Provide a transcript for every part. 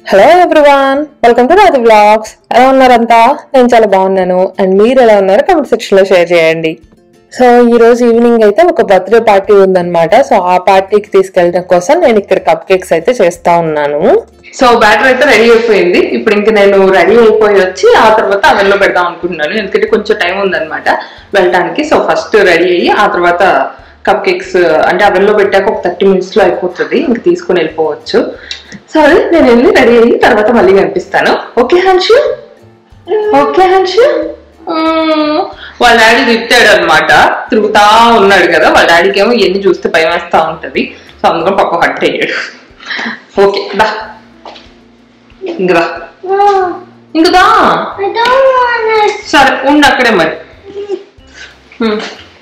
Hello everyone welcome to Radhi blogs ఎలా ఉన్నారంతా నేను చాలా బాగున్నాను అండ్ మీరు ఎలా ఉన్నారో కమెంట్ సెక్షన్ లో షేర్ చేయండి సో ఈ రోజు ఈవినింగ్ అయితే ఒక బర్త్డే పార్టీ ఉందన్నమాట సో ఆ పార్టీకి తీసుకెళ్ళడం కోసం నేను ఇక్కడ కప్ కేక్స్ అయితే చేస్తా ఉన్నాను సో బ్యాటర్ అయితే రెడీ అయిపోయింది ఇప్పుడు ఇంక నేను రెడీ అయిపోయి వచ్చి ఆ తర్వాత అవెన్లో పెడదాం అనుకుంటున్నాను ఎందుకంటే కొంచెం టైం ఉందన్నమాట వెళ్ళడానికి సో ఫస్ట్ రెడీ అయ్యి ఆ తర్వాత కప్ కేక్స్ అంటే అవెన్లో పెట్టాక ఒక థర్టీ మినిట్స్ లో అయిపోతుంది ఇంక తీసుకుని వెళ్ళిపోవచ్చు సరే నేను వెళ్ళి రెడీ అయ్యి తర్వాత మళ్ళీ కనిపిస్తాను ఓకే హన్షు ఓకే హన్షు మ్మ్. వాళ్ళ డాడీ తిట్టాడు అనమాట తిరుగుతా ఉన్నాడు కదా వాళ్ళ డాడీకి ఏమో ఎన్ని చూస్తే భయం వేస్తా ఉంటది సో అందుకని పక్క హట్ అయ్యాడు ఓకే దా ఇంకదా ఇంకదా I don't want it. సరే ఉండు అక్కడే మరి మ్మ్.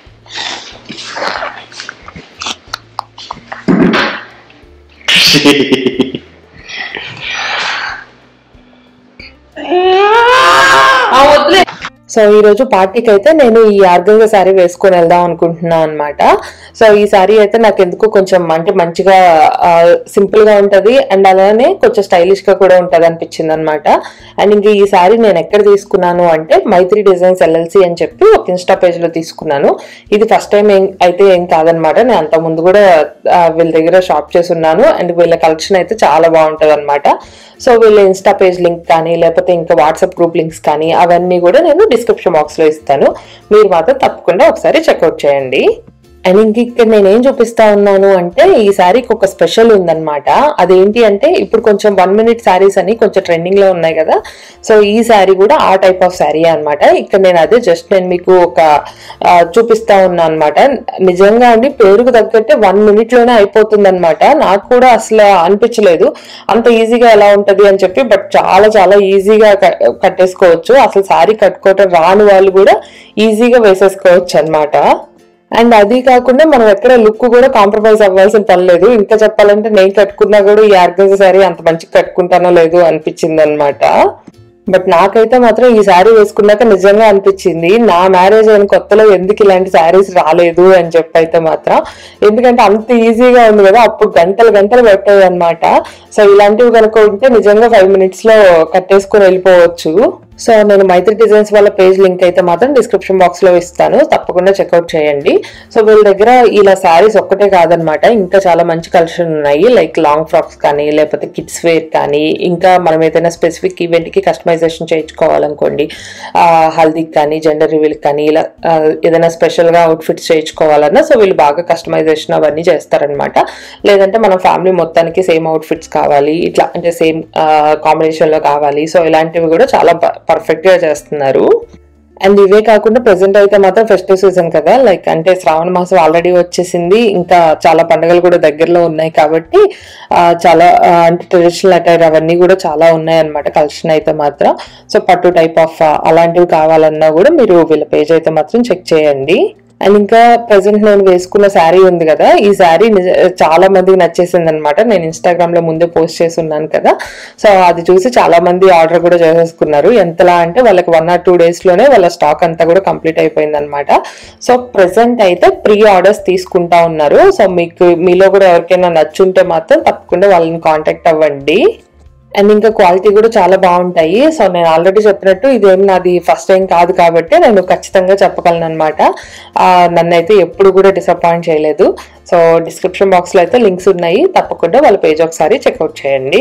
ఆ వదిలే సో ఈ రోజు పార్టీకి అయితే నేను ఈ ఆర్గంగా శారీ వేసుకొని వెళ్దాం అనుకుంటున్నాను అనమాట సో ఈ శారీ అయితే నాకు ఎందుకు కొంచెం అంటే మంచిగా సింపుల్ గా ఉంటది అండ్ అలానే కొంచెం స్టైలిష్ గా కూడా ఉంటది అనిపించింది అనమాట అండ్ ఇంక ఈ శారీ నేను ఎక్కడ తీసుకున్నాను అంటే మైత్రి డిజైన్స్ ఎల్ఎల్సి అని చెప్పి ఒక ఇన్స్టా పేజ్ లో తీసుకున్నాను ఇది ఫస్ట్ టైం ఏం అయితే ఏం కాదనమాట నేను అంత ముందు కూడా ఆ, వీళ్ళ దగ్గర షాప్ చేసి ఉన్నాను అండ్ వీళ్ళ కలెక్షన్ అయితే చాలా బాగుంటది అనమాట సో వీళ్ళ ఇన్స్టా పేజ్ లింక్ కానీ లేకపోతే ఇంకా వాట్సాప్ గ్రూప్ లింక్స్ కానీ అవన్నీ కూడా నేను డిస్క్రిప్షన్ బాక్స్ లో ఇస్తాను మీరు మాత్రం తప్పకుండా ఒకసారి చెక్అవుట్ చేయండి అండ్ ఇంక ఇక్కడ నేను ఏం చూపిస్తా ఉన్నాను అంటే ఈ శారీకి ఒక స్పెషల్ ఉందన్నమాట అదేంటి అంటే ఇప్పుడు కొంచెం వన్ మినిట్ శారీస్ అని కొంచెం ట్రెండింగ్ లో ఉన్నాయి కదా సో ఈ శారీ కూడా ఆ టైప్ ఆఫ్ శారీ అన్నమాట ఇక్కడ నేను అదే జస్ట్ నేను మీకు ఒక ఆ, చూపిస్తా ఉన్నా అనమాట నిజంగా అండి పేరుకు తగ్గట్టే వన్ మినిట్ లోనే అయిపోతుంది అనమాట నాకు కూడా అసలు అనిపించలేదు అంత ఈజీగా ఎలా ఉంటది అని చెప్పి బట్ చాలా చాలా ఈజీగా క- కట్టేసుకోవచ్చు అసలు శారీ కట్టుకోవటం రాని వాళ్ళు కూడా ఈజీగా వేసేసుకోవచ్చు అన్నమాట అండ్ అది కాకుండా మనం ఎక్కడ లుక్ కూడా కాంప్రమైజ్ అవ్వాల్సిన పని లేదు ఇంకా చెప్పాలంటే నేను కట్టుకున్నా కూడా ఈ ఆర్గన్స్ సారీ అంత మంచిగా కట్టుకుంటానో లేదు అనిపించింది అనమాట బట్ నాకైతే మాత్రం ఈ శారీ వేసుకున్నాక నిజంగా అనిపించింది నా మ్యారేజ్ అయిన కొత్తలో ఎందుకు ఇలాంటి శారీస్ రాలేదు అని చెప్పి అయితే మాత్రం ఎందుకంటే అంత ఈజీగా ఉంది కదా అప్పుడు గంటలు గంటలు పెట్టేది అనమాట సో ఇలాంటివి కనుక ఉంటే నిజంగా ఫైవ్ మినిట్స్ లో కట్టేసుకుని వెళ్ళిపోవచ్చు సో నేను మైత్రి డిజైన్స్ వాళ్ళ పేజ్ లింక్ అయితే మాత్రం డిస్క్రిప్షన్ బాక్స్ లో ఇస్తాను తప్పకుండా చెక్అవుట్ చేయండి సో వీళ్ళ దగ్గర ఇలా శారీస్ ఒక్కటే కాదనమాట ఇంకా చాలా మంచి కలెక్షన్ ఉన్నాయి లైక్ లాంగ్ ఫ్రాక్స్ కానీ లేకపోతే కిడ్స్ వేర్ కానీ ఇంకా మనం ఏదైనా స్పెసిఫిక్ ఈవెంట్ కి కస్టమైజేషన్ చేయించుకోవాలనుకోండి ఆ, హల్దీకి కానీ జెండర్ రివీల్ కానీ ఇలా ఆ, ఏదైనా స్పెషల్ గా అవుట్ఫిట్స్ చేయించుకోవాలన్నా సో వీళ్ళు బాగా కస్టమైజేషన్ అవన్నీ చేస్తారనమాట లేదంటే మనం ఫ్యామిలీ మొత్తానికి సేమ్ అవుట్ఫిట్స్ కావాలి ఇట్లా అంటే సేమ్ కాంబినేషన్ లో కావాలి సో ఇలాంటివి కూడా చాలా పర్ఫెక్ట్ గా చేస్తున్నారు అండ్ ఇవే కాకుండా ప్రెసెంట్ అయితే మాత్రం ఫెస్టివ్ సీజన్ కదా లైక్ అంటే శ్రావణ మాసం ఆల్రెడీ వచ్చేసింది ఇంకా చాలా పండుగలు కూడా దగ్గరలో ఉన్నాయి కాబట్టి ఆ, చాలా ఆ, అంటే ట్రెడిషనల్ అటైర్ అవన్నీ కూడా చాలా ఉన్నాయి అనమాట కలెక్షన్ అయితే మాత్రం సో పట్టు టైప్ ఆఫ్ అలాంటివి కావాలన్నా కూడా మీరు వీళ్ళ పేజ్ అయితే మాత్రం చెక్ చేయండి అండ్ ఇంకా ప్రెసెంట్ నేను వేసుకున్న శారీ ఉంది కదా ఈ శారీ చాలా మందికి నచ్చేసింది అనమాట నేను ఇన్స్టాగ్రామ్ లో ముందే పోస్ట్ చేసి ఉన్నాను కదా సో అది చూసి చాలా మంది ఆర్డర్ కూడా చేసేసుకున్నారు ఎంతలా అంటే వాళ్ళకి వన్ ఆర్ టూ డేస్ లోనే వాళ్ళ స్టాక్ అంతా కూడా కంప్లీట్ అయిపోయింది అనమాట సో ప్రెసెంట్ అయితే ప్రీ ఆర్డర్స్ తీసుకుంటా ఉన్నారు సో మీకు మీలో కూడా ఎవరికైనా నచ్చుంటే మాత్రం తప్పకుండా వాళ్ళని కాంటాక్ట్ అవ్వండి అండ్ ఇంకా క్వాలిటీ కూడా చాలా బాగుంటాయి సో నేను ఆల్రెడీ చెప్పినట్టు ఇదేం నాది ఫస్ట్ టైం కాదు కాబట్టి నేను ఖచ్చితంగా చెప్పగలను అనమాట నన్ను అయితే ఎప్పుడు కూడా డిసప్పాయింట్ చేయలేదు సో డిస్క్రిప్షన్ బాక్స్ లో అయితే లింక్స్ ఉన్నాయి తప్పకుండా వాళ్ళ పేజ్ ఒకసారి చెక్అవుట్ చేయండి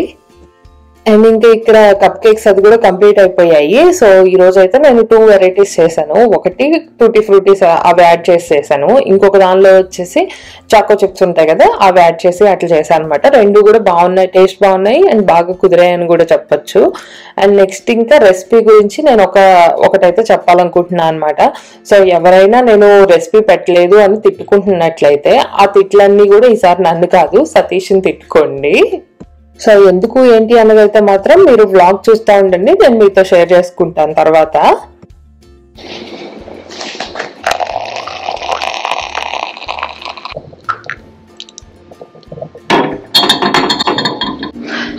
అండ్ ఇంకా ఇక్కడ కప్ కేక్స్ అది కూడా కంప్లీట్ అయిపోయాయి సో ఈ రోజు అయితే నేను టూ వెరైటీస్ చేశాను ఒకటి టూటీ ఫ్రూటీస్ అవి యాడ్ చేసి చేశాను ఇంకొక దానిలో వచ్చేసి చాకో చిప్స్ ఉంటాయి కదా అవి యాడ్ చేసి అట్లా చేశాను అనమాట రెండు కూడా బాగున్నాయి టేస్ట్ బాగున్నాయి అండ్ బాగా కుదిరాయని కూడా చెప్పొచ్చు అండ్ నెక్స్ట్ ఇంకా రెసిపీ గురించి నేను ఒక ఒకటైతే చెప్పాలనుకుంటున్నాను అనమాట సో ఎవరైనా నేను రెసిపీ పెట్టలేదు అని తిట్టుకుంటున్నట్లయితే ఆ తిట్లన్నీ కూడా ఈసారి నన్ను కాదు సతీష్ని తిట్టుకోండి సో ఎందుకు ఏంటి అన్నదైతే మాత్రం మీరు వ్లాగ్ చూస్తూ ఉండండి నేను మీతో షేర్ చేసుకుంటాను తర్వాత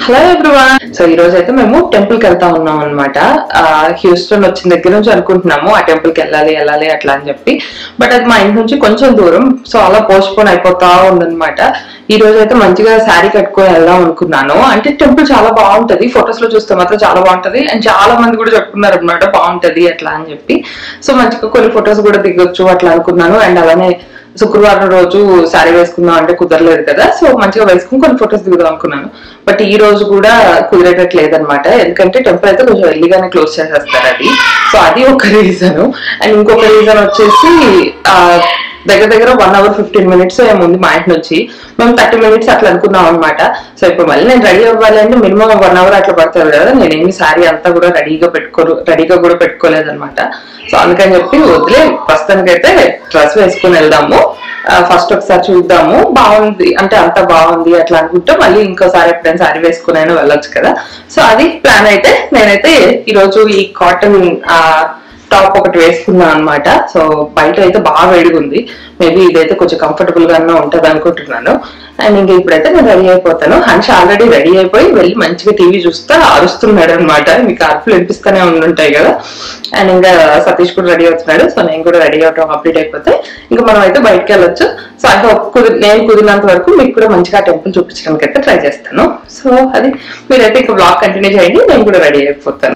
హలో ఎవ్రీవన్ సో ఈ రోజు అయితే మేము టెంపుల్ కి వెళ్తా ఉన్నాం అనమాట హ్యూస్టన్ వచ్చిన దగ్గర నుంచి అనుకుంటున్నాము ఆ టెంపుల్ కి వెళ్ళాలి వెళ్ళాలి అట్లా అని చెప్పి బట్ అది మా ఇంటి నుంచి కొంచెం దూరం సో అలా పోస్ట్ పోన్ అయిపోతా ఉందన్నమాట ఈ రోజు అయితే మంచిగా శారీ కట్టుకొని వెళ్దాం అనుకున్నాను అంటే టెంపుల్ చాలా బాగుంటది ఫొటోస్ లో చూస్తే మాత్రం చాలా బాగుంటది అండ్ చాలా మంది కూడా చెప్పుకున్నారు అనమాట బాగుంటది అట్లా అని చెప్పి సో మంచిగా కొన్ని ఫొటోస్ కూడా దిగొచ్చు అట్లా అనుకున్నాను అండ్ అలానే శుక్రవారం రోజు శారీ వేసుకుందాం అంటే కుదరలేదు కదా సో మంచిగా వేసుకుని కొన్ని ఫొటోస్ దిగుదాం అనుకున్నాను బట్ ఈ రోజు కూడా కుదిరేటట్లేదు అనమాట ఎందుకంటే టెంపుల్ అయితే కొంచెం ఎర్లీగానే క్లోజ్ చేసేస్తారు అది సో అది ఒక రీజన్ అండ్ ఇంకొక రీజన్ వచ్చేసి ఆ, దగ్గర దగ్గర వన్ అవర్ ఫిఫ్టీన్ మినిట్స్ ఏముంది మా ఇంటి నుంచి మేము థర్టీ మినిట్స్ అట్లా అనుకున్నాం అనమాట సో ఇప్పుడు మళ్ళీ నేను రెడీ అవ్వాలి అంటే మినిమం వన్ అవర్ అట్లా పడుతుంది కదా నేనేమి శారీ అంతా కూడా రెడీగా పెట్టుకోరు రెడీగా కూడా పెట్టుకోలేదు అనమాట సో అందుకని చెప్పి వదిలే ప్రస్తుతానికైతే డ్రెస్ వేసుకుని వెళ్దాము ఫస్ట్ ఒకసారి చూద్దాము బాగుంది అంటే అంత బాగుంది అట్లా అనుకుంటే మళ్ళీ ఇంకోసారి ఎప్పుడైనా సారీ వేసుకుని అయినా వెళ్ళొచ్చు కదా సో అది ప్లాన్ అయితే నేనైతే ఈరోజు ఈ కాటన్ టాప్ ఒకటి వేసుకున్నాను అనమాట సో బయట అయితే బాగా వేడిగా ఉంది మేబీ ఇదైతే కొంచెం కంఫర్టబుల్ గానే ఉంటది అనుకుంటున్నాను అండ్ ఇంకా ఇప్పుడైతే నేను రెడీ అయిపోతాను హన్ష్ ఆల్రెడీ రెడీ అయిపోయి వెళ్ళి మంచిగా టీవీ చూస్తా అరుస్తున్నాడు అనమాట మీకు అరుపులు వినిపిస్తూనే ఉండుంటాయి కదా అండ్ ఇంకా సతీష్ కూడా రెడీ అవుతున్నాడు సో నేను కూడా రెడీ అవటం కంప్లీట్ అయిపోతే ఇంకా మనం అయితే బయటకు వెళ్ళొచ్చు సో ఐ హోప్ కుదిరి నేను కుదిరినంత వరకు మీకు కూడా మంచిగా టెంపుల్ చూపించడానికి అయితే ట్రై చేస్తాను సో అది మీరైతే ఇంకా బ్లాగ్ కంటిన్యూ చేయండి నేను కూడా రెడీ అయిపోతాను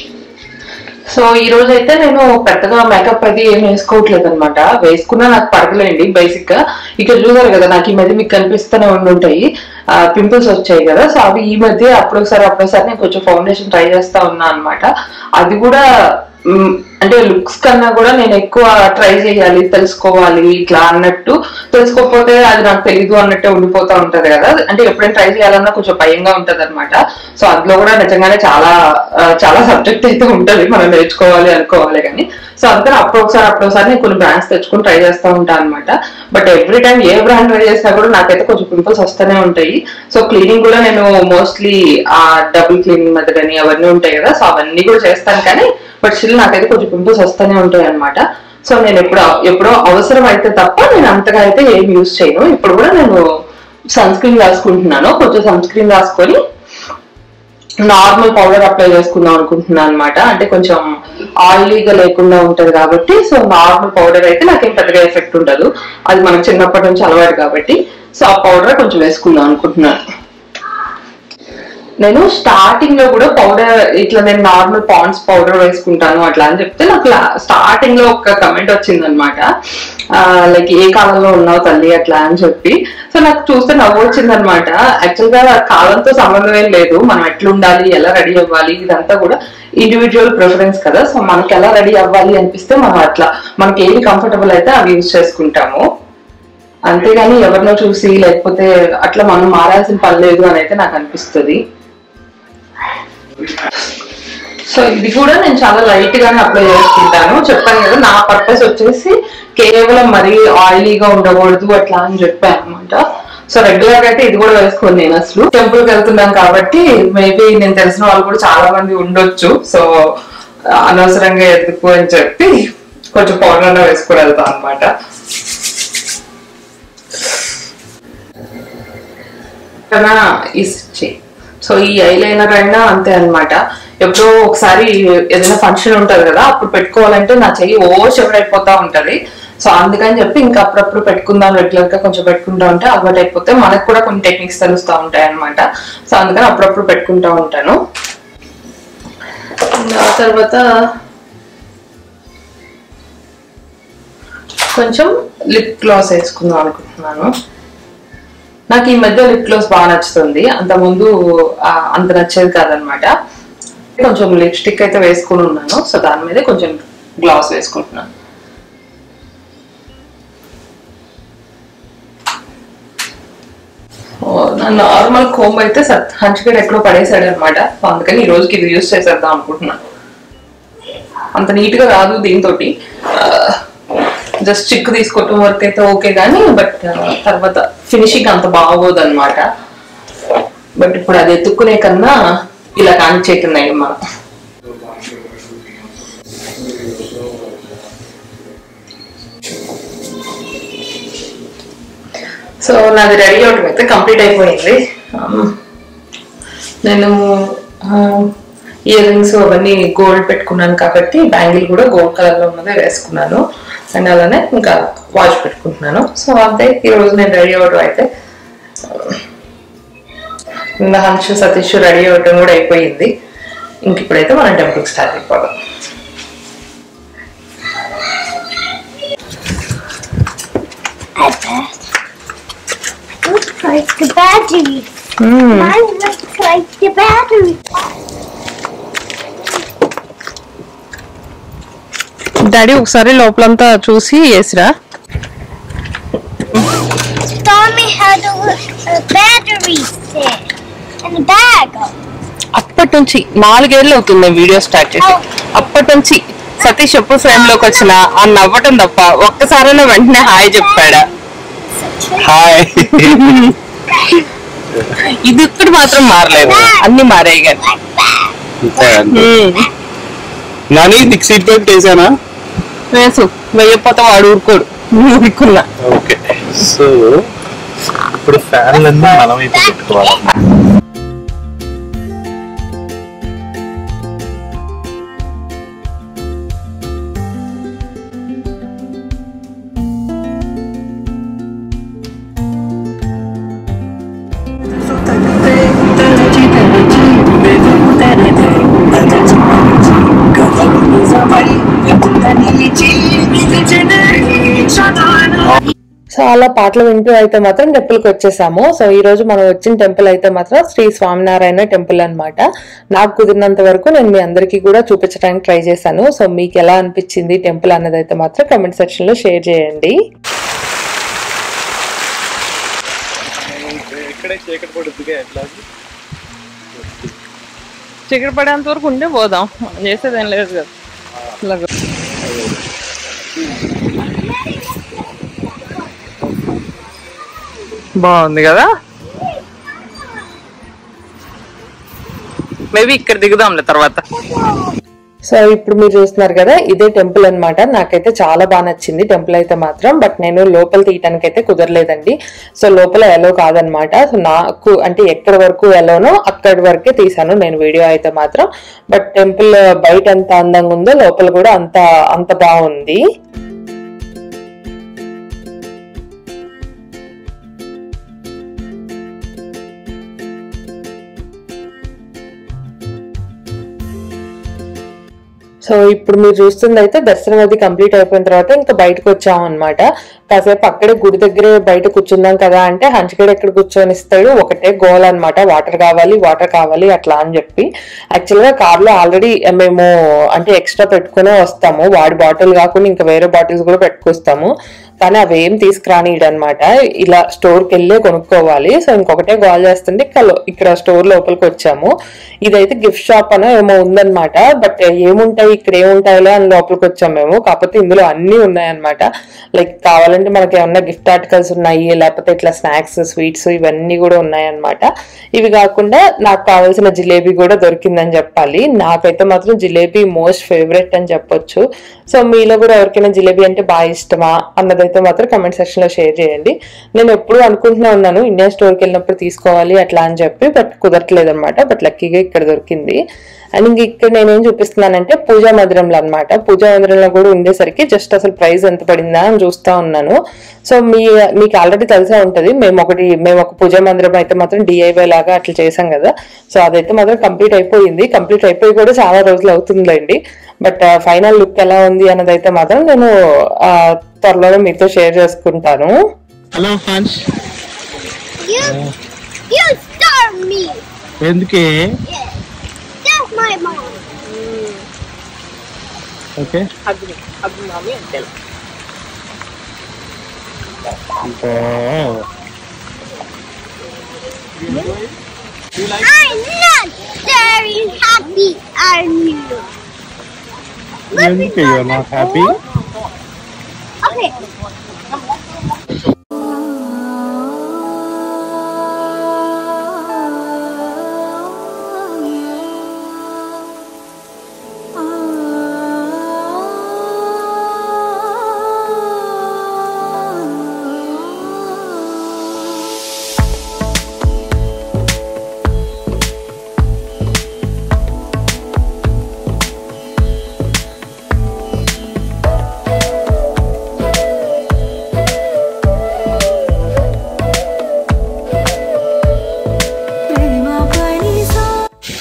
సో ఈ రోజు అయితే నేను పెద్దగా మేకప్ అది ఏం వేసుకోవట్లేదు అనమాట వేసుకున్నా నాకు పడగలేండి బేసిక్ గా ఇక్కడ చూసారు కదా నాకు ఈ మధ్య మీకు కనిపిస్తూనే ఉండుంటాయి పింపుల్స్ వచ్చాయి కదా సో అవి ఈ మధ్య అప్పుడొకసారి అప్పుడొకసారి నేను కొంచెం ఫౌండేషన్ ట్రై చేస్తా ఉన్నా అనమాట అది కూడా మ్, అంటే లుక్స్ కన్నా కూడా నేను ఎక్కువ ట్రై చేయాలి తెలుసుకోవాలి ఇట్లా అన్నట్టు తెలుసుకోకపోతే అది నాకు తెలీదు అన్నట్టే ఉండిపోతా ఉంటది కదా అంటే ఎప్పుడైనా ట్రై చేయాలన్నా కొంచెం భయంగా ఉంటది అనమాట సో అందులో కూడా నిజంగానే చాలా ఆ, చాలా సబ్జెక్ట్ అయితే ఉంటది మనం నేర్చుకోవాలి అనుకోవాలి కానీ సో అందుకని అప్పుడు ఒకసారి అప్పుడు ఒకసారి నేను కొన్ని బ్రాండ్స్ తెచ్చుకొని ట్రై చేస్తూ ఉంటాను అనమాట but every time a brand try చేసినా కూడా నాకైతే కొంచెం పింపుల్స్ వస్తూనే ఉంటాయి సో క్లీనింగ్ కూడా నేను మోస్ట్లీ ఆ డబుల్ క్లీనింగ్ మెథడ్ అని అవన్నీ ఉంటాయి కదా సో అవన్నీ కూడా చేస్తాను కానీ బట్ స్టిల్ నాకైతే కొంచెం పింపుల్స్ వస్తూనే ఉంటాయి అనమాట సో నేను ఎప్పుడు ఎప్పుడో అవసరం అయితే తప్ప నేను అంతగా అయితే ఏం యూజ్ చేయను ఇప్పుడు కూడా నేను సన్ స్క్రీన్ రాసుకుంటున్నాను కొంచెం సన్ స్క్రీన్ రాసుకొని నార్మల్ పౌడర్ అప్లై చేసుకుందాం అనుకుంటున్నాను అనమాట అంటే కొంచెం ఆయిలీగా లేకుండా ఉంటది కాబట్టి సో నార్మల్ పౌడర్ అయితే నాకేం పెద్దగా ఎఫెక్ట్ ఉండదు అది మనకు చిన్నప్పటి నుంచి అలవాటు కాబట్టి సో ఆ పౌడర్ కొంచెం వేసుకుందాం అనుకుంటున్నాను నేను స్టార్టింగ్ లో కూడా పౌడర్ ఇట్లా నేను నార్మల్ పాండ్స్ పౌడర్ వేసుకుంటాను అట్లా అని చెప్తే నాకు స్టార్టింగ్ లో ఒక కమెంట్ వచ్చింది అనమాట లైక్ ఏ కాలంలో ఉన్నావు తల్లి అట్లా అని చెప్పి సో నాకు చూస్తే నవ్వు వచ్చింది అనమాట యాక్చువల్ గా కాలంతో సంబంధం ఏం లేదు మనం ఎట్లా ఉండాలి ఎలా రెడీ అవ్వాలి ఇదంతా కూడా ఇండివిజువల్ ప్రిఫరెన్స్ కదా సో మనకి ఎలా రెడీ అవ్వాలి అనిపిస్తే మనం అట్లా మనకి ఏది కంఫర్టబుల్ అయితే అవి యూజ్ చేసుకుంటాము అంతేగాని ఎవరినో చూసి లేకపోతే అట్లా మనం మారాల్సిన పని లేదు అని అయితే నాకు అనిపిస్తుంది సో ఇది కూడా నేను చాలా లైట్ గానే అప్లై చేసుకుంటాను చెప్పాను కదా నా పర్పస్ వచ్చేసి కేవలం మరీ ఆయిలీగా ఉండకూడదు అట్లా అని చెప్పాను అనమాట సో రెగ్యులర్ గా అయితే ఇది కూడా వేసుకోను నేను అసలు టెంపుల్ కి వెళ్తున్నాం కాబట్టి మేబీ నేను తెలిసిన వాళ్ళు కూడా చాలా మంది ఉండొచ్చు సో అనవసరంగా ఎందుకు అని చెప్పి కొంచెం పౌడర్ వేసుకుని వెళ్తాను అనమాట కన్నా ఇచ్చి సో ఈ ఐలైనర్ అయినా అంతే అన్నమాట ఎప్పుడో ఒకసారి ఏదైనా ఫంక్షన్ ఉంటది కదా అప్పుడు పెట్టుకోవాలంటే నా చెయ్యి ఓ అయిపోతా ఉంటది సో అందుకని చెప్పి ఇంకా అప్పుడప్పుడు పెట్టుకుందాం రెగ్యులర్ గా కొంచెం పెట్టుకుంటా ఉంటే అలవాటు అయిపోతే మనకు కూడా కొన్ని టెక్నిక్స్ తెలుస్తూ ఉంటాయి అనమాట సో అందుకని అప్పుడప్పుడు పెట్టుకుంటా ఉంటాను ఆ తర్వాత కొంచెం లిప్ గ్లాస్ వేసుకుందాం అనుకుంటున్నాను నాకు ఈ మధ్య లిప్ గ్లాస్ బాగా నచ్చుతుంది అంత ముందు ఆ, అంత నచ్చేది కాదనమాట కొంచెం లిప్స్టిక్ అయితే వేసుకుని ఉన్నాను సో దాని మీద కొంచెం గ్లాస్ వేసుకుంటున్నాను ఓ, నా నార్మల్ కోమ్ అయితే సత్ హంచుగడ్ ఎక్కడో పడేసాడు అనమాట అందుకని ఈ రోజుకి ఇది యూస్ చేసేద్దాం అనుకుంటున్నాను అంత నీట్ గా రాదు దీంతో జస్ట్ చిక్కు తీసుకోవటం వరకు అయితే ఓకే కానీ బట్ తర్వాత ఫినిషింగ్ అంత బాగోదు అనమాట బట్ ఇప్పుడు అది ఎత్తుక్కునే కన్నా ఇలా కానిచ్చేకున్నాయి మనం సో నాది రెడీ అవటం అయితే కంప్లీట్ అయిపోయింది Um, నేను ఇయర్ రింగ్స్ అవన్నీ గోల్డ్ పెట్టుకున్నాను కాబట్టి బ్యాంగిల్ కూడా గోల్డ్ కలర్ లో ఉన్నదే వేసుకున్నాను అండ్ అలానే ఇంకా వాచ్ పెట్టుకుంటున్నాను సో అంతే ఈ రోజు నేను రెడీ అవ్వడం అయితే ఇంకా హంచు సతీష్ రెడీ అవ్వడం కూడా అయిపోయింది ఇంక ఇప్పుడైతే మనం టెంపుల్కి స్టార్ట్ అయిపోదాం Looks like the battery. Mine looks like the battery. Daddy ఒకసారి లోపలంతా చూసి వేసిరా Taught me how to look a battery there. And the bag. అప్పటి నుంచి నాలుగేళ్ళు అవుతుంది వీడియో స్టార్ట్ చేసి అప్పటి నుంచి సతీష్ ఎప్పుడు ఫ్రేమ్ లోకి వచ్చిన ఆ నవ్వటం తప్ప ఒక్కసారైనా వెంటనే హాయ్ చెప్పాడా హాయ్ ఇది ఇక్కడ మాత్రం మారలేదు అన్ని మారాయి కానీ అంతే అంతే. నాని నీకు సీట్ బెల్ట్ వేసానా వేసు వెయ్యపోతే వాడు ఊరుకోడు ఊరుకున్నా ఓకే సో ఇప్పుడు ఫ్యాన్లన్నీ మనం అయితే పెట్టుకోవాలి సో అలా పాటలు వింటూ అయితే మాత్రం టెంపుల్ కి వచ్చేసాము సో ఈ రోజు మనం వచ్చిన టెంపుల్ అయితే మాత్రం శ్రీ స్వామినారాయణ టెంపుల్ అన్నమాట నాకు కుదిరినంత వరకు నేను మీ అందరికీ కూడా చూపించడానికి ట్రై చేశాను సో మీకు ఎలా అనిపించింది టెంపుల్ అన్నది అయితే మాత్రం కమెంట్ సెక్షన్ లో షేర్ చేయండి ఇక్కడే చీకటి పడుతుందిగా ఎట్లా చీకటి పడేంత వరకు ఉండే పోదాం మనం చేసేది ఏం లేదు కదా ఇలాగ. బాగుంది కదా మేబీ ఇక్కడ దిగుదాంలే తర్వాత సో ఇప్పుడు మీరు చూస్తున్నారు కదా ఇదే టెంపుల్ అన్నమాట నాకైతే చాలా బాగా నచ్చింది టెంపుల్ అయితే మాత్రం బట్ నేను లోపల తీయటానికి అయితే కుదరలేదండి సో లోపల ఎలో కాదనమాట సో నాకు అంటే ఎక్కడి వరకు ఎలోనో అక్కడి వరకే తీసాను నేను వీడియో అయితే మాత్రం బట్ టెంపుల్ బయట ఎంత అందంగా ఉందో లోపల కూడా అంత అంత బాగుంది సో ఇప్పుడు మీరు చూస్తుంది అయితే దర్శనం అది కంప్లీట్ అయిపోయిన తర్వాత ఇంకా బయటకు వచ్చాం అనమాట కాసేపు అక్కడే గుడి దగ్గరే బయట కూర్చుందాం కదా అంటే హంచగడ ఎక్కడ కూర్చొని ఇస్తాడు ఒకటే గోల్ అన్నమాట వాటర్ కావాలి వాటర్ కావాలి అట్లా అని చెప్పి యాక్చువల్ గా కార్ లో ఆల్రెడీ మేము అంటే ఎక్స్ట్రా పెట్టుకునే వస్తాము వాడి బాటిల్ కాకుండా ఇంకా వేరే బాటిల్స్ కూడా పెట్టుకొస్తాము కానీ అవి ఏం తీసుకురానియడనమాట ఇలా స్టోర్కి వెళ్ళి కొనుక్కోవాలి సో ఇంకొకటే గోల్ చేస్తుంటే ఇక్కడ లో- ఇక్కడ స్టోర్ లోపలికి వచ్చాము ఇదైతే గిఫ్ట్ షాప్ అనో ఏమో ఉందన్నమాట బట్ ఏముంటాయి ఇక్కడ ఏముంటాయిలే అని లోపలికి వచ్చాము మేము కాకపోతే ఇందులో అన్ని ఉన్నాయన్నమాట లైక్ కావాలంటే మనకి ఏమన్నా గిఫ్ట్ ఆర్టికల్స్ ఉన్నాయి లేకపోతే ఇట్లా స్నాక్స్ స్వీట్స్ ఇవన్నీ కూడా ఉన్నాయన్నమాట ఇవి కాకుండా నాకు కావాల్సిన జిలేబీ కూడా దొరికిందని చెప్పాలి నాకైతే మాత్రం జిలేబీ మోస్ట్ ఫేవరెట్ అని చెప్పొచ్చు సో మీలో కూడా ఎవరికైనా జిలేబీ అంటే బాగా ఇష్టమా అన్నదైతే మాత్రం కమెంట్ సెక్షన్ లో షేర్ చేయండి నేను ఎప్పుడు అనుకుంటున్నా ఉన్నాను ఇండియన్ స్టోర్కి వెళ్ళినప్పుడు తీసుకోవాలి అట్లా అని చెప్పి బట్ కుదరట్లేదు అనమాట బట్ లక్కీగా ఇక్కడ దొరికింది అండ్ ఇంక ఇక్కడ నేనేం చూపిస్తున్నానంటే పూజా మందిరంలో అన్నమాట పూజా మందిరంలో కూడా ఉండేసరికి జస్ట్ అసలు ప్రైస్ ఎంత పడిందా అని చూస్తా ఉన్నాను సో మీ మీకు ఆల్రెడీ తెలిసే ఉంటది మేము ఒకటి మేము ఒక పూజా మందిరం అయితే మాత్రం డిఐవై లాగా అట్లా చేసాం కదా సో అదైతే మాత్రం కంప్లీట్ అయిపోయింది కంప్లీట్ అయిపోయి కూడా చాలా రోజులు అవుతుందిలేండి బట్ ఫైనల్ లుక్ ఎలా ఉంది అన్నది అయితే మాత్రం నేను ఆ, త్వరలోనే మీతో షేర్ చేసుకుంటాను hello friends You, you starved me. ఎందుకే Yeah. That's my mom. Okay I'm not very happy, are you? ఎందుకే యూఆర్ నాట్ హ్యాపీ Okay.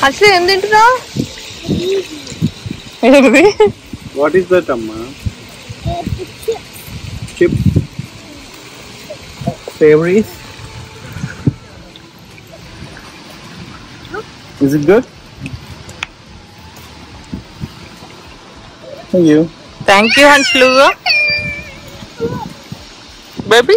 అసలు ఏం తింటున్నావు ఏంటిది వాట్ ఈస్ దట్ అమ్మా chip savouries is it good అయ్యో థ్యాంక్ యూ హన్స్లు baby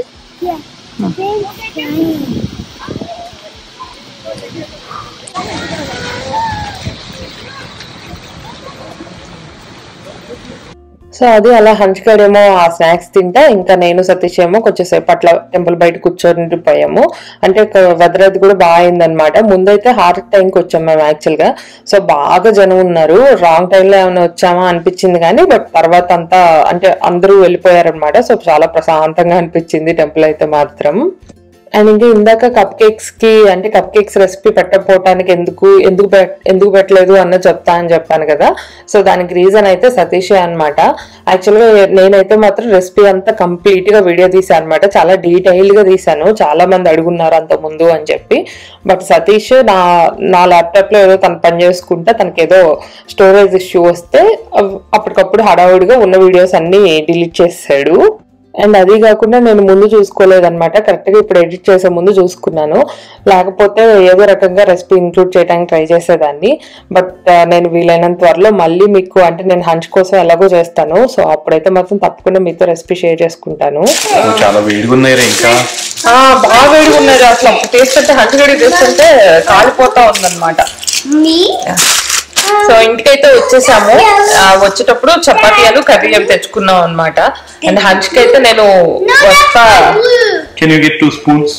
so అది అలా హంచుకాడేమో ఆ స్నాక్స్ తింటా ఇంకా నేను సతీష్ ఏమో కొంచెంసేపు అట్లా టెంపుల్ బయట కూర్చొని పోయాము అంటే వెదర్ అది కూడా బాగా అయిందనమాట ముందైతే హార్ట్ టైంకి వచ్చాం మేము యాక్చువల్ గా సో బాగా జనం ఉన్నారు రాంగ్ టైంలో ఏమైనా వచ్చామా అనిపించింది కానీ బట్ తర్వాత అంతా అంటే అందరూ వెళ్ళిపోయారనమాట సో చాలా ప్రశాంతంగా అనిపించింది టెంపుల్ అయితే మాత్రం అండ్ ఇంకా ఇందాక కప్ కేక్స్ కి అంటే కప్ కేక్స్ రెసిపీ పెట్టకపోవటానికి ఎందుకు ఎందుకు పెట్- ఎందుకు పెట్టలేదు అన్న చెప్తా అని చెప్పాను కదా సో దానికి రీజన్ అయితే సతీష్ అనమాట యాక్చువల్గా నేనైతే మాత్రం రెసిపీ అంతా కంప్లీట్ గా వీడియో తీసాను అనమాట చాలా డీటెయిల్ గా తీసాను చాలా మంది అడుగున్నారు అంత ముందు అని చెప్పి బట్ సతీష్ నా నా ల్యాప్టాప్ లో ఏదో తను పని చేసుకుంటే తనకి ఏదో స్టోరేజ్ ఇష్యూ వస్తే అవ్- అప్పటికప్పుడు హడావుడిగా ఉన్న వీడియోస్ అన్ని డిలీట్ చేసాడు అండ్ అది కాకుండా నేను ముందు చూసుకోలేదన్నమాట కరెక్ట్ గా ఇప్పుడు ఎడిట్ చేసే ముందు చూసుకున్నాను లేకపోతే ఏదో రకంగా రెసిపీ ఇంక్లూడ్ చేయడానికి ట్రై చేసేదాన్ని బట్ నేను వీలైనంత త్వరలో మళ్ళీ మీకు అంటే నేను హంచ్ కోసం ఎలాగో చేస్తాను సో అప్పుడైతే మాత్రం తప్పకుండా మీతో రెసిపీ షేర్ చేసుకుంటాను చాలా వేడిగా ఉన్నాయి ఇంకా ఆ, బాగా వేడిగా ఉన్నది అసలు టేస్ట్ అంటే హంచ్ గడి టేస్ట్ అంటే కాలిపోతా ఉందన్నమాట Me? సో ఇంటికైతే వచ్చేసాము ఆ, వచ్చేటప్పుడు చపాతీలు కర్రీ అవి తెచ్చుకున్నాం అనమాట అండ్ హంచ్ కి అయితే నేను వస్తా Blue. Can you get two spoons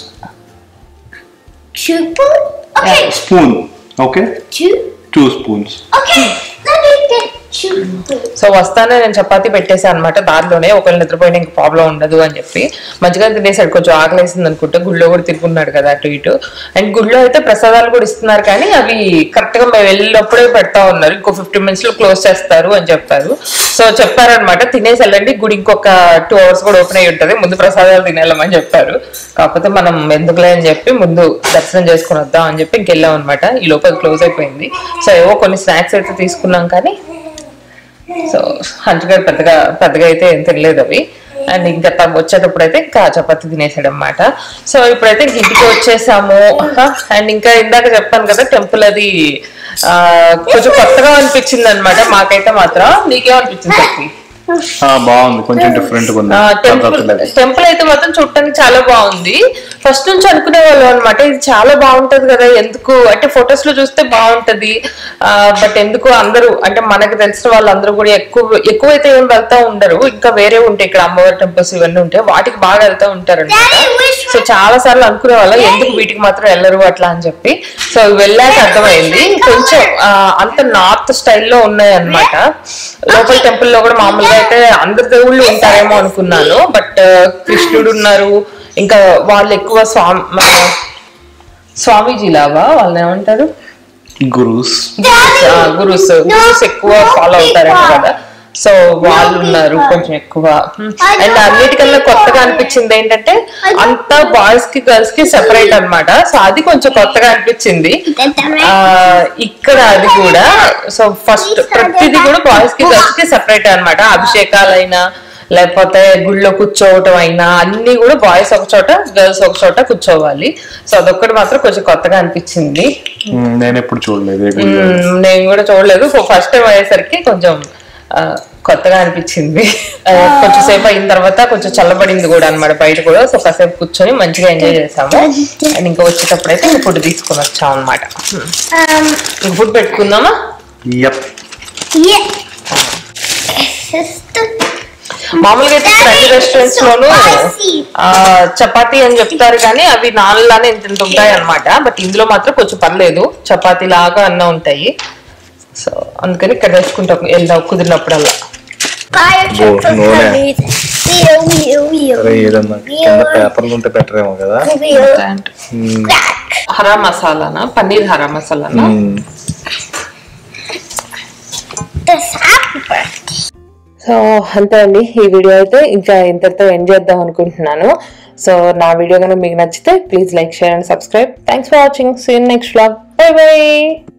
Two spoon? Okay, spoon okay two. Two spoons Okay, let me get two spoons. So వస్తానే నేను చపాతీ పెట్టేసాను అనమాట దారిలోనే ఒకళ్ళు నిద్రపోయిన ఇంక ప్రాబ్లం ఉండదు అని చెప్పి మంచిగా తినేసాడు కొంచెం ఆకలేసింది అనుకుంటే గుళ్ళో కూడా తిరుగున్నాడు కదా అటు ఇటు అండ్ గుళ్ళో అయితే ప్రసాదాలు కూడా ఇస్తున్నారు కానీ అవి కరెక్ట్ గా మేము వెళ్ళినప్పుడే పెడతా ఉన్నారు ఇంకో ఫిఫ్టీన్ మినిట్స్ లో క్లోజ్ చేస్తారు అని చెప్పారు సో చెప్పారనమాట తినేసి వెళ్ళండి గుడి ఇంకొక టూ అవర్స్ కూడా ఓపెన్ అయ్యి ఉంటది ముందు ప్రసాదాలు తినేళ్ళమని చెప్పారు కాకపోతే మనం ఎందుకులే అని చెప్పి ముందు దర్శనం చేసుకుని వద్దాం అని చెప్పి ఇంకెళ్ళాం అనమాట ఈ లోపల క్లోజ్ అయిపోయింది సో ఏవో కొన్ని స్నాక్స్ అయితే తీసుకున్నాం కానీ సో హంచుగారు పెద్దగా పెద్దగా అయితే ఏం తినలేదు అవి అండ్ ఇంకా తను వచ్చేటప్పుడు అయితే ఇంకా చపాతి తినేసాడు అనమాట సో ఇప్పుడైతే ఇంక ఇంటికి వచ్చేసాము అండ్ ఇంకా ఇందాక చెప్పాను కదా టెంపుల్ అది ఆ, కొంచెం కొత్తగా అనిపించింది అనమాట మాకైతే మాత్రం నీకేమనిపించింది చెప్పి బాగుంది కొంచెం డిఫరెంట్ గా ఉంది టెంపుల్ పద్ధతులు. టెంపుల్ అయితే మాత్రం చూడటానికి చాలా బాగుంది ఫస్ట్ నుంచి అనుకునే వాళ్ళం అనమాట ఇది చాలా బాగుంటది కదా ఎందుకు అంటే ఫొటోస్ లో చూస్తే బాగుంటది బట్ ఎందుకు అందరూ అంటే మనకు తెలిసిన వాళ్ళందరూ కూడా ఎక్కువ ఎక్కువైతే ఏం వెళ్తా ఉండరు ఇంకా వేరే ఉంటాయి ఇక్కడ అమ్మవారి టెంపుల్స్ ఇవన్నీ ఉంటాయి వాటికి బాగా వెళ్తా ఉంటారు Daddy, which సో చాలా సార్లు అనుకునే వాళ్ళం ఎందుకు వీటికి మాత్రం వెళ్ళరు అట్లా అని చెప్పి సో వెళ్ళాక అర్థమైంది కొంచెం ఆ, అంత నార్త్ స్టైల్లో ఉన్నాయి అన్నమాట లోపల టెంపుల్ లో కూడా మామూలుగా అయితే అందరి దేవుళ్ళు ఉంటారేమో అనుకున్నాను బట్ కృష్ణుడు ఉన్నారు ఇంకా వాళ్ళు ఎక్కువ స్వామి మన స్వామీజీ లాగా వాళ్ళని ఏమంటారు గురూస్ గురుస్ గురుస్ ఎక్కువ ఫాలో అవుతారేమో కదా సో వాళ్ళు ఉన్నారు కొంచెం ఎక్కువ అండ్ అన్నిటికన్నా కొత్తగా అనిపించింది ఏంటంటే అంతా బాయ్స్ కి గర్ల్స్ కి సెపరేట్ అన్నమాట సో అది కొంచెం కొత్తగా అనిపించింది ఆ ఇక్కడ అది కూడా సో ఫస్ట్ ప్రతిదీ కూడా బాయ్స్ కి గర్ల్స్ కి సెపరేట్ అన్నమాట అభిషేకాలైనా లేకపోతే గుళ్ళో కూర్చోవటం అయినా అన్ని కూడా బాయ్స్ ఒక చోట గర్ల్స్ ఒక చోట కూర్చోవాలి సో అదొక్కటి మాత్రం కొంచెం కొత్తగా అనిపించింది నేను ఎప్పుడు చూడలేదు ఏ గుడి మ్మ్, నేను కూడా చూడలేదు ఫస్ట్ టైం అయ్యేసరికి కొంచెం ఆ, కొత్తగా అనిపించింది ఆ, కొంచెం సేపు అయిన తర్వాత కొంచెం చల్లబడింది కూడా అన్నమాట బయట కూడా సో కాసేపు కూర్చొని మంచిగా ఎంజాయ్ చేసాము అండ్ ఇంకా వచ్చేటప్పుడు అయితే ఇంక ఫుడ్ తీసుకొని వచ్చాం అనమాట Um, ఇంక ఫుడ్ పెట్టుకుందామా యప్ yeah. Sister. మామూలుగా అయితే ఇక్కడ అన్ని రెస్టారెంట్స్ లోను ఆ, చపాతీ అని చెప్తారు కానీ అవి నాలుగులానే ఇంత ఇంత ఉంటాయి అనమాట బట్ ఇందులో మాత్రం కొంచెం పర్లేదు చపాతీ లాగా అన్న ఉంటాయి సో అందుకని ఇక్కడ తెచ్చుకుంటాం వెళ్దాం కుదిరినప్పుడల్లా Fire Oh, truck for no, no. Wheel, wheel, wheel. అరే ఏదన్నా కింద పేపర్లు ఉంటే బెటర్ ఏమో కదా Wheel. మ్మ్. హరా మసాలానా పన్నీర్ హరా మసాలానా మ్మ్. This happy birthday. సో అంతే అండి ఈ వీడియో అయితే ఇంకా ఇంతటితో ఎండ్ చేద్దాం అనుకుంటున్నాను సో నా వీడియో కనుక మీకు నచ్చితే please like share and subscribe thanks for watching see in next vlog bye by